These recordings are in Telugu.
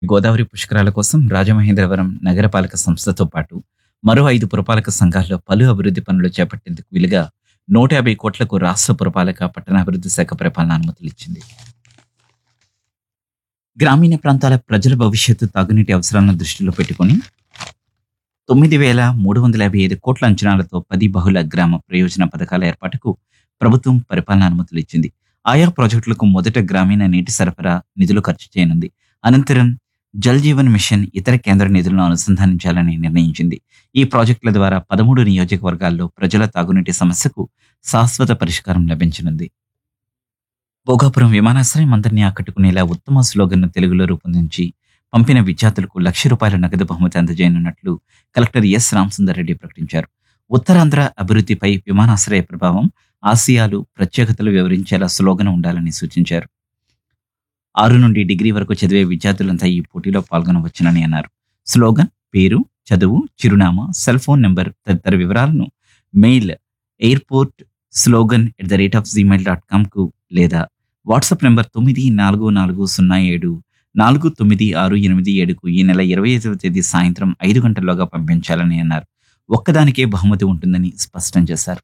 గోదావరి పుష్కరాల కోసం రాజమహేంద్రవరం నగరపాలక సంస్థతో పాటు మరో ఐదు పురపాలక సంఘాల్లో పలు అభివృద్ధి పనులు చేపట్టేందుకు వీలుగా నూట యాభై కోట్లకు రాష్ట్ర పురపాలక పట్టణాభివృద్ధి శాఖ పరిపాలన అనుమతులు ఇచ్చింది గ్రామీణ ప్రాంతాల ప్రజల భవిష్యత్తు తాగునీటి అవసరాలను దృష్టిలో పెట్టుకొని తొమ్మిది వేల మూడు వందల యాభై ఐదు కోట్ల అంచనాలతో పది బహుళ గ్రామ ప్రయోజన పథకాల ఏర్పాటుకు ప్రభుత్వం పరిపాలన అనుమతులు ఇచ్చింది ఆయా ప్రాజెక్టులకు మొదట గ్రామీణ నీటి సరఫరా నిధులు ఖర్చు చేయనుంది అనంతరం జల్ జీవన్ మిషన్ ఇతర కేంద్ర నిధులను అనుసంధానించాలని నిర్ణయించింది ఈ ప్రాజెక్టుల ద్వారా పదమూడు నియోజకవర్గాల్లో ప్రజల తాగునీటి సమస్యకు శాశ్వత పరిష్కారం లభించనుంది భోగాపురం విమానాశ్రయం అందరినీ ఆకట్టుకునేలా ఉత్తమ స్లోగన్ను తెలుగులో రూపొందించి పంపిన విద్యార్థులకు లక్ష రూపాయల నగదు బహుమతి అందజేయనున్నట్లు కలెక్టర్ ఎస్ రామసుందర్ రెడ్డి ప్రకటించారు ఉత్తరాంధ్ర అభివృద్ధిపై విమానాశ్రయ ప్రభావం ఆసియాలు ప్రత్యేకతలు వివరించేలా స్లోగన్ ఉండాలని సూచించారు ఆరు నుండి డిగ్రీ వరకు చదివే విద్యార్థులంతా ఈ పోటీలో పాల్గొనవచ్చునని అన్నారు స్లోగన్ పేరు చదువు చిరునామా సెల్ ఫోన్ నెంబర్ తదితర వివరాలను mail airport slogan at the rate of Gmail dot కామ్కు లేదా వాట్సాప్ నెంబర్ తొమ్మిది నాలుగు నాలుగు సున్నా ఏడు నాలుగు తొమ్మిది ఆరు ఎనిమిది ఏడుకు ఈ నెల ఇరవై ఐదవ తేదీ సాయంత్రం ఐదు గంటల్లోగా పంపించాలని అన్నారు ఒక్కదానికే బహుమతి ఉంటుందని స్పష్టం చేశారు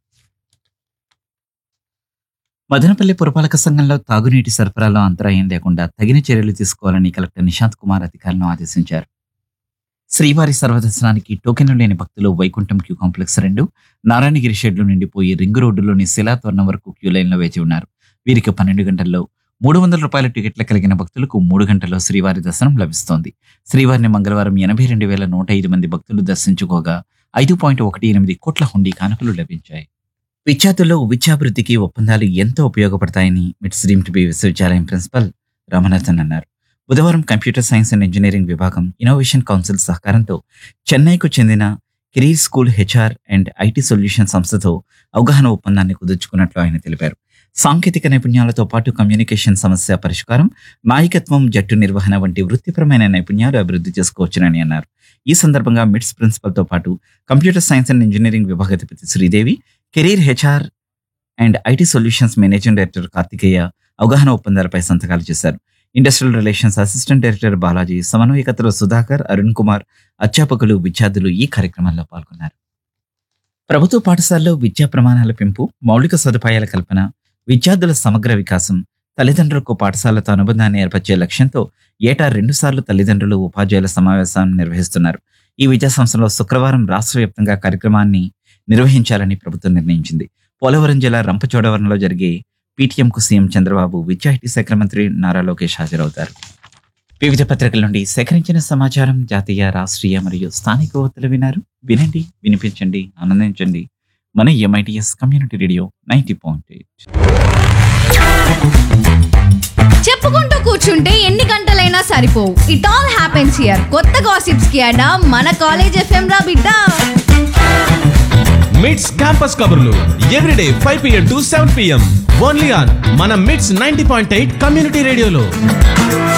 మదనపల్లి పురపాలక సంఘంలో తాగునీటి సరఫరాలో అంతరాయం లేకుండా తగిన చర్యలు తీసుకోవాలని కలెక్టర్ నిశాంత్ కుమార్ అధికారులను ఆదేశించారు శ్రీవారి సర్వదర్శనానికి టోకెన్లు లేని భక్తులు వైకుంఠం క్యూ కాంప్లెక్స్ రెండు నారాయణగిరి షెడ్లు నిండిపోయి రింగ్ రోడ్డులోని శిలాతోరణం వరకు క్యూ లైన్లో వేచి ఉన్నారు వీరికి పన్నెండు గంటల్లో మూడు వందల రూపాయల టికెట్ల కలిగిన భక్తులకు మూడు గంటల్లో శ్రీవారి దర్శనం లభిస్తోంది శ్రీవారిని మంగళవారం ఎనభై రెండు వేల నూట ఐదు మంది భక్తులు దర్శించుకోగా ఐదు పాయింట్ ఒకటి ఎనిమిది కోట్ల హుండీ కానుకలు లభించాయి విద్యార్థుల్లో విద్యాభివృద్ధికి ఒప్పందాలు ఎంతో ఉపయోగపడతాయని మిట్స్ డ్రీమ్ టు బి విశ్వవిద్యాలయం ప్రిన్సిపల్ రమణాథన్ అన్నారు బుధవారం కంప్యూటర్ సైన్స్ అండ్ ఇంజనీరింగ్ విభాగం ఇన్నోవేషన్ కౌన్సిల్ సహకారంతో చెన్నైకు చెందిన career school HR and IT solution సంస్థతో అవగాహన ఒప్పందాన్ని కుదుర్చుకున్నట్లు ఆయన తెలిపారు సాంకేతిక నైపుణ్యాలతో పాటు కమ్యూనికేషన్ సమస్య పరిష్కారం నాయకత్వం జట్టు నిర్వహణ వంటి వృత్తిపరమైన నైపుణ్యాలు అభివృద్ధి చేసుకోవచ్చునని అన్నారు ఈ సందర్భంగా మిట్స్ ప్రిన్సిపల్తో పాటు కంప్యూటర్ సైన్స్ అండ్ ఇంజనీరింగ్ విభాగాధిపతి Sridevi career HR and IT solutions managing director Karthikeya అవగాహన ఒప్పందాలపై సంతకాలు చేశారు industrial relations assistant director Balaji సమన్వయకర్తలు సుధాకర్ అరుణ్ కుమార్ అధ్యాపకులు విద్యార్థులు ఈ కార్యక్రమంలో పాల్గొన్నారు ప్రభుత్వ పాఠశాలలో విద్యా ప్రమాణాల పెంపు మౌలిక సదుపాయాల కల్పన విద్యార్థుల సమగ్ర వికాసం తల్లిదండ్రులకు పాఠశాలతో అనుబంధాన్ని ఏర్పరిచే లక్ష్యంతో ఏటా రెండుసార్లు తల్లిదండ్రులు ఉపాధ్యాయుల సమావేశాన్ని నిర్వహిస్తున్నారు ఈ విద్యా సంస్థలో శుక్రవారం రాష్ట్ర వ్యాప్తంగా కార్యక్రమాన్ని నిర్వహించాలని ప్రభుత్వం నిర్ణయించింది పోలవరం జిల్లా రంపచోడవరంలో జరిగే పీటీఎంకు సీఎం చంద్రబాబు విద్యా ఐటీ శాఖ మంత్రి నారా లోకేష్ హాజరవుతారు వివిధ పత్రికల నుండి సేకరించిన సమాచారం జాతీయ రాష్ట్రీయ మరియు స్థానిక వార్తలు వినారు వినండి వినిపించండి ఆనందించండి మన MITS community radio ninety point eight చెప్పుకుంటూ కూర్చుంటే ఎన్ని గంటలైనా సరిపోవు ఇట్ ఆల్ హ్యాపెన్స్ హియర్ కొత్త గాసిప్స్ కి అడా మన కాలేజ్ ఎఫ్ఎం రా బిడ్డ మిడ్స్ క్యాంపస్ కబుర్లు everyday five PM to seven PM only on మన MITS ninety point eight community రేడియోలో